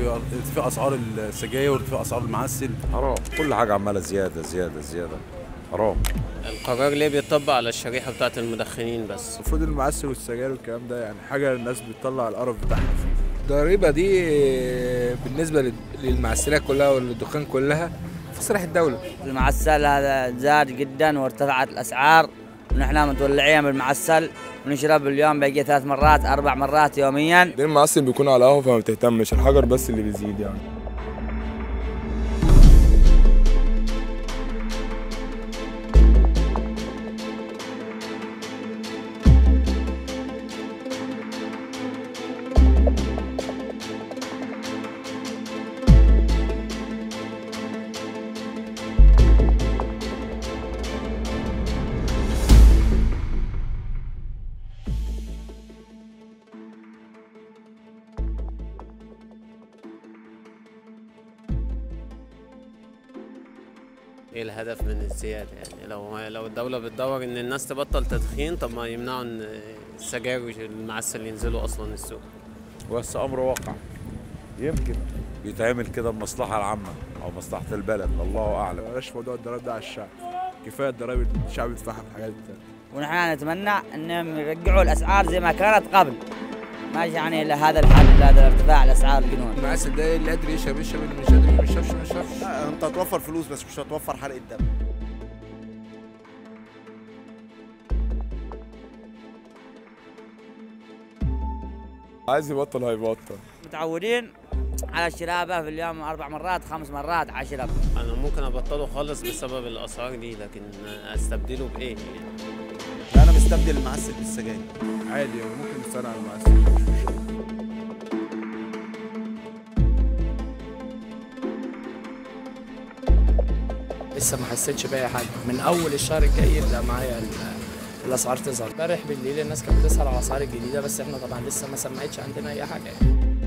ارتفاع اسعار السجاير وارتفاع اسعار المعسل حرام كل حاجه عماله زياده زياده زياده حرام القرار ليه بيطبق على الشريحة بتاعة المدخنين بس المفروض المعسل والسجاير والكلام ده يعني حاجه الناس بتطلع القرف بتاعها الضريبة دي بالنسبة لل- للمعسلات كلها والدخان كلها في صالح الدولة المعسل هذا زاد جدا وارتفعت الاسعار ونحن متولعين بالمعسل ونشرب اليوم بقي ثلاث مرات اربع مرات يوميا دي المعسل بيكون على قهوه فما بتهتمش الحجر بس اللي بيزيد يعني ايه الهدف من الزيادة يعني لو لو الدولة بتدور ان الناس تبطل تدخين طب ما يمنعوا ان السجاير والمعسل ينزلوا اصلا السوق بس امر واقع يمكن بيتعمل كده المصلحه العامه او مصلحه البلد الله اعلم بلاش موضوع الضرايب ده على الشعب كفايه الضرايب اللي الشعب يدفعها في حاجات تانية ونحن نتمنى انهم يرجعوا الاسعار زي ما كانت قبل ما يعني الى هذا الحد هذا ارتفاع الاسعار الجنون المعسل ده اللي قادر يشرب يشرب اللي مش قادر ما يشربش ما يشربش انت هتوفر فلوس بس مش هتوفر حرقه دم عايز يبطل هيبطل متعودين على الشرابه في اليوم اربع مرات خمس مرات عشرة انا ممكن ابطله خالص بسبب الاسعار دي لكن استبدله بايه يعني انا مستبدل المعسل بالسجاير عادي يعني ممكن نستغنى عن المعسل مش مشكلة. لسه ما حسيتش باي حاجه من اول الشهر الجاي يبدا معايا ال- الاسعار تظهر امبارح بالليل الناس كانت بتسال على الاسعار الجديده بس احنا طبعا لسه ما سمعتش عندنا اي حاجه يعني.